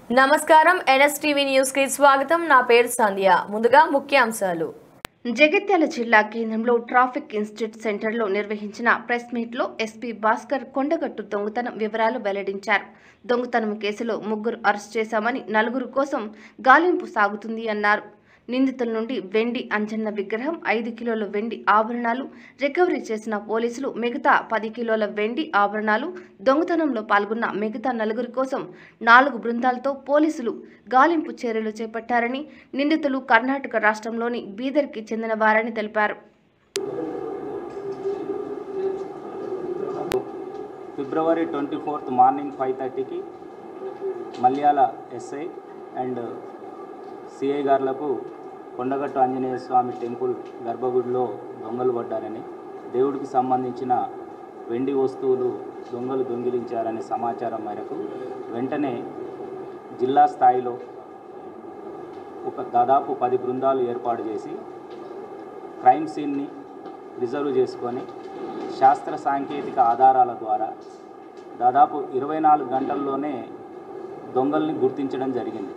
నమస్కారం NSTV news కి స్వాగతం నా పేరు సంధ్య ముందుగా ముఖ్యాంశాలు జగిత్యాల జిల్లా కేంద్రంలో ట్రాఫిక్ ఇన్స్టిట్యూట్ సెంటర్లో నిర్వహించిన ప్రెస్ మీట్లో ఎస్పీ భాస్కర్ కొండగట్టు దొంగతనం వివరాలు వెల్లడించారు దొంగతనం కేసులో ముగ్గురు అరెస్ట్ చేశామని నలుగురు కోసం గాలింపు సాగుతుంది అన్నారు నిందితుల నుండి వెండి అంజన్న విగ్రహం ఐదు కిలోల వెండి ఆభరణాలు రికవరీ చేసిన పోలీసులు మిగతా పది కిలోల వెండి ఆభరణాలు దొంగతనంలో పాల్గొన్న మిగతా నలుగురి కోసం నాలుగు బృందాలతో పోలీసులు గాలింపు చర్యలు చేపట్టారని నిందితులు కర్ణాటక రాష్ట్రంలోని బీదర్కి చెందిన వారని తెలిపారు February twenty fourth morning five థర్టీకి మల్యాల ఎస్ఐ అండ్ సిఐ గారులకు కొండగట్టు ఆంజనేయ స్వామి టెంపుల్ గర్భగుడిలో దొంగలు పడ్డారని దేవుడికి సంబంధించిన వెండి వస్తువులు దొంగలు దొంగిలించారనే సమాచారం మేరకు వెంటనే జిల్లా స్థాయిలో ఒక దాదాపు పది బృందాలు ఏర్పాటు చేసి క్రైమ్ సీన్ని రిజర్వ్ చేసుకొని శాస్త్ర సాంకేతిక ఆధారాల ద్వారా దాదాపు ఇరవై నాలుగు గంటల్లోనే దొంగల్ని గుర్తించడం జరిగింది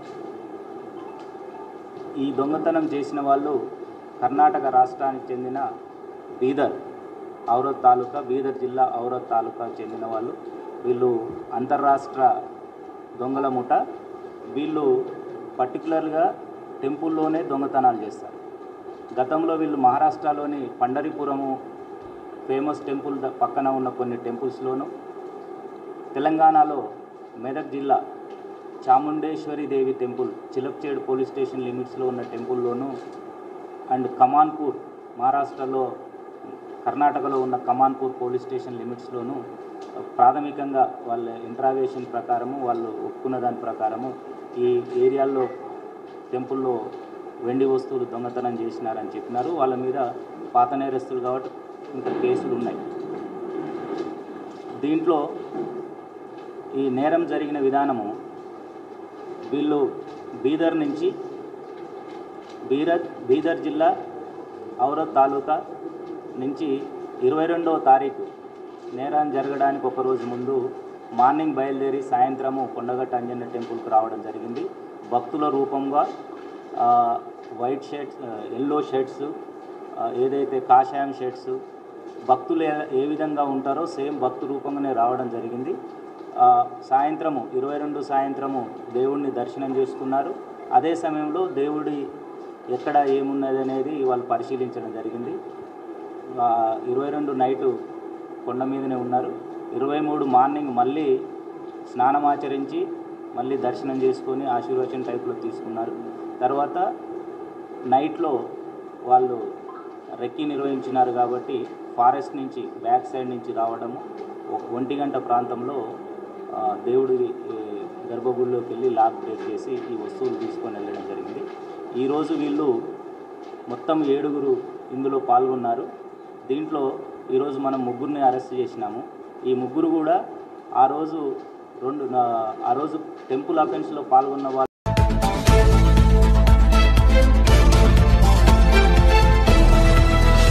ఈ దొంగతనం చేసిన వాళ్ళు కర్ణాటక రాష్ట్రానికి చెందిన బీదర్ ఔరత్ తాలూకా బీదర్ జిల్లా ఔరత్ తాలూకా చెందిన వాళ్ళు వీళ్ళు అంతర్రాష్ట్ర దొంగల ముఠ వీళ్ళు పర్టికులర్గా టెంపుల్లోనే దొంగతనాలు చేస్తారు గతంలో వీళ్ళు మహారాష్ట్రలోని పండరిపురము ఫేమస్ టెంపుల్ ద- పక్కన ఉన్న కొన్ని టెంపుల్స్లోను తెలంగాణలో మెదక్ జిల్లా Chamundeshwari Devi temple Chilakchedu police station లిమిట్స్లో ఉన్న టెంపుల్లోను అండ్ కమాన్పూర్ మహారాష్ట్రలో కర్ణాటకలో ఉన్న కమాన్పూర్ పోలీస్ స్టేషన్ లిమిట్స్లోను ప్రాథమికంగా వాళ్ళ ఇంట్రాగేషన్ ప్రకారము వాళ్ళు ఒప్పుకున్న దాని ప్రకారము ఈ ఏరియాల్లో టెంపుల్లో వెండి వస్తువులు దొంగతనం చేసినారని చెప్పినారు వాళ్ళ మీద పాత నేరస్తులు కాబట్టి ఇంకా కేసులు ఉన్నాయి దీంట్లో ఈ నేరం జరిగిన విధానము వీళ్ళు బీదర్ నుంచి బీరత్ బీదర్ జిల్లా ఔరత్ తాలూకా నుంచి ఇరవై రెండవ తారీఖు నేరం జరగడానికి ఒక రోజు ముందు మార్నింగ్ బయలుదేరి సాయంత్రము కొండగట్ట అంజన్న టెంపుల్కి రావడం జరిగింది భక్తుల రూపంగా ఆ, వైట్ షర్ట్స్ ఎల్లో షర్ట్స్ ఆ, ఏదైతే కాషాయం షర్ట్స్ భక్తులు ఏ ఏ విధంగా ఉంటారో సేమ్ భక్తు రూపంగానే రావడం జరిగింది ఆ, సాయంత్రము ఇరవై రెండు సాయంత్రము దేవుణ్ణి దర్శనం చేసుకున్నారు అదే సమయంలో దేవుడి ఎక్కడ ఏమున్నది అనేది వాళ్ళు పరిశీలించడం జరిగింది ఇరవై రెండు నైటు కొండ మీదనే ఉన్నారు ఇరవై మూడు మార్నింగ్ మళ్ళీ స్నానం ఆచరించి మళ్ళీ దర్శనం చేసుకొని ఆశీర్వచన టైప్లో తీసుకున్నారు తర్వాత నైట్లో వాళ్ళు రెక్కి నిర్వహించినారు కాబట్టి ఫారెస్ట్ నుంచి బ్యాక్ సైడ్ నుంచి రావడము ఒక ఒంటి గంట ప్రాంతంలో ఆ, దేవుడి ఈ, గర్భగుడిలోకి వెళ్ళి లాక్ బ్రేక్ చేసి ఈ వస్తువులు తీసుకొని వెళ్ళడం జరిగింది ఈరోజు వీళ్ళు మొత్తం ఏడుగురు ఇందులో పాల్గొన్నారు దీంట్లో ఈరోజు మనం ముగ్గురిని అరెస్ట్ చేసినాము ఈ ముగ్గురు కూడా ఆ రోజు రెండు నా- ఆ రోజు టెంపుల్ అఫెన్స్లో పాల్గొన్న వాళ్ళు